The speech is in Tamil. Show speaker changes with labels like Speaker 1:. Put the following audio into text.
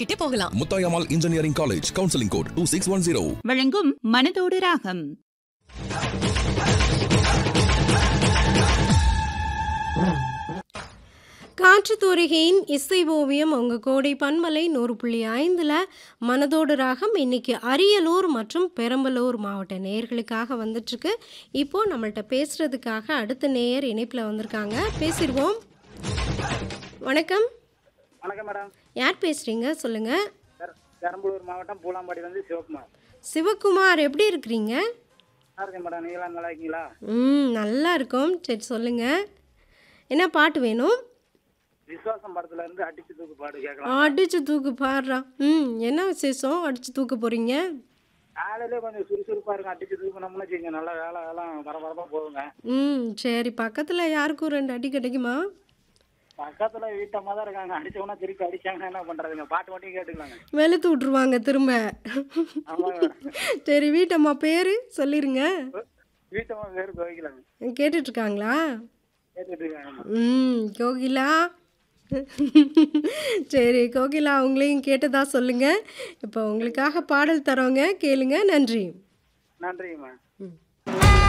Speaker 1: கிட்டே போகலாம்
Speaker 2: Muthayammal engineering college counselling code two six one zero
Speaker 3: வழங்கும் மனதோடு ராகம்
Speaker 4: காற்று தூரிகையின் இசை ஓவியம் உங்க கோடை பன்மலை நூறு புள்ளி ஐந்தில் மனதோடு ராகம் இன்னைக்கு அரியலூர் மற்றும் பெரம்பலூர் மாவட்ட நேயர்களுக்காக வந்துட்டுருக்கு இப்போ நம்மள்ட்ட பேசுறதுக்காக அடுத்த நேயர் இணைப்பில் வந்திருக்காங்க பேசிடுவோம் வணக்கம்
Speaker 5: வணக்கம் மேடம்
Speaker 4: யார் பேசுறீங்க சொல்லுங்க
Speaker 5: பெர- பெரம்பலூர் மாவட்டம் பூலாம்பாடியிலேருந்து சிவகுமார்
Speaker 4: சிவகுமார் எப்படி இருக்கிறீங்க
Speaker 5: நல்லா இருக்கேன் மேடம் நீங்களாம் நல்லா இருக்கீங்களா
Speaker 4: ம் நல்லா இருக்கோம் சரி சொல்லுங்க என்ன பாட்டு வேணும்
Speaker 5: விசுவாசம் படத்துல இருந்து அடிச்சு தூக்கு பாடு கேட்கலாம்
Speaker 4: அடிச்சு தூக்கு பாடுறான் ம் என்ன விசேஷம் அடிச்சு தூக்க போறீங்க
Speaker 5: காலையிலே கொஞ்சம் சுறுசுறுப்பா இருக்கும் அடிச்சு தூக்கணும்னு வச்சுக்கோங்க நல்லா வேலை எல்லாம் பரபரப்பா போகுங்க
Speaker 4: ம் சரி பக்கத்தில் யாருக்கும் ரெண்டு அடி கிடைக்குமா
Speaker 5: பக்கத்துல வீட்டம்மா தான் இருக்காங்க அடிச்சவனா திருப்பி அடிச்சாங்கன்னா என்ன பண்றதுங்க பாட்டு மட்டும் கேட்டுக்கலாங்க
Speaker 4: வெளுத்து விட்ருவாங்க திரும்ப
Speaker 5: ஆமா மேடம்
Speaker 4: சரி வீட்டம்மா பேர் சொல்லிருங்க
Speaker 5: வீட்டம்மா பேர் கோவிக்கலாங்க
Speaker 4: கேட்டுட்டு இருக்காங்களா
Speaker 5: கேட்டுட்டு இருக்காங்க
Speaker 4: ம் கோகிலா சரி கோகிலா உங்களையும் கேட்டதா சொல்லுங்க இப்போ உங்களுக்காக பாடல் தரோங்க கேளுங்க நன்றி
Speaker 5: நன்றிங்கம்மா
Speaker 4: ம்